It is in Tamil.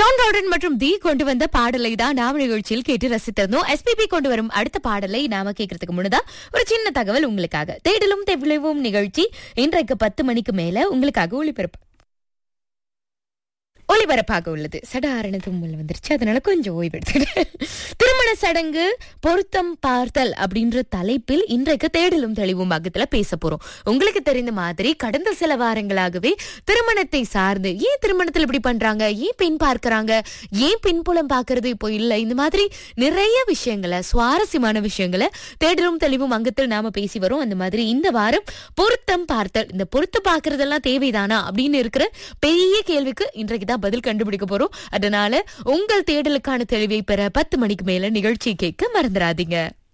ஷான் ராடன் மற்றும் தி கொண்டு வந்த பாடலை தான் நாம நிகழ்ச்சியில் கேட்டு ரசித்திருந்தோம் எஸ்பிபி கொண்டு வரும் அடுத்த பாடலை நாம கேட்கறதுக்கு முன்னதா ஒரு சின்ன தகவல் உங்களுக்காக தேடலும் தெவிழவும் நிகழ்ச்சி இன்றைக்கு பத்து மணிக்கு மேல உங்களுக்காக ஒளிபரப்பு ஒளிபரப்பாக உள்ளது சடாரண தும்மல் வந்துருச்சு அதனால கொஞ்சம் ஓய்வு எடுத்துக்கிட்டேன் திருமண சடங்கு பொருத்தம் பார்த்தல் அப்படின்ற தலைப்பில் இன்றைக்கு தேடலும் தெளிவும் பக்கத்துல பேச போறோம் உங்களுக்கு தெரிந்த மாதிரி கடந்த சில வாரங்களாகவே திருமணத்தை சார்ந்து ஏன் திருமணத்தில் இப்படி பண்றாங்க ஏன் பெண் பார்க்கறாங்க ஏன் பின்புலம் பார்க்கறது இப்போ இல்லை இந்த மாதிரி நிறைய விஷயங்களை சுவாரஸ்யமான விஷயங்களை தேடலும் தெளிவும் அங்கத்தில் நாம பேசி வரோம் அந்த மாதிரி இந்த வாரம் பொருத்தம் பார்த்தல் இந்த பொருத்து பார்க்கறதெல்லாம் தேவைதானா அப்படின்னு இருக்கிற பெரிய கேள்விக்கு இன்றைக்கு தான் பதில் கண்டுபிடிக்க போறோம் அதனால உங்கள் தேடலுக்கான தெளிவை பெற பத்து மணிக்கு மேல நிகழ்ச்சி கேட்க மறந்துடாதீங்க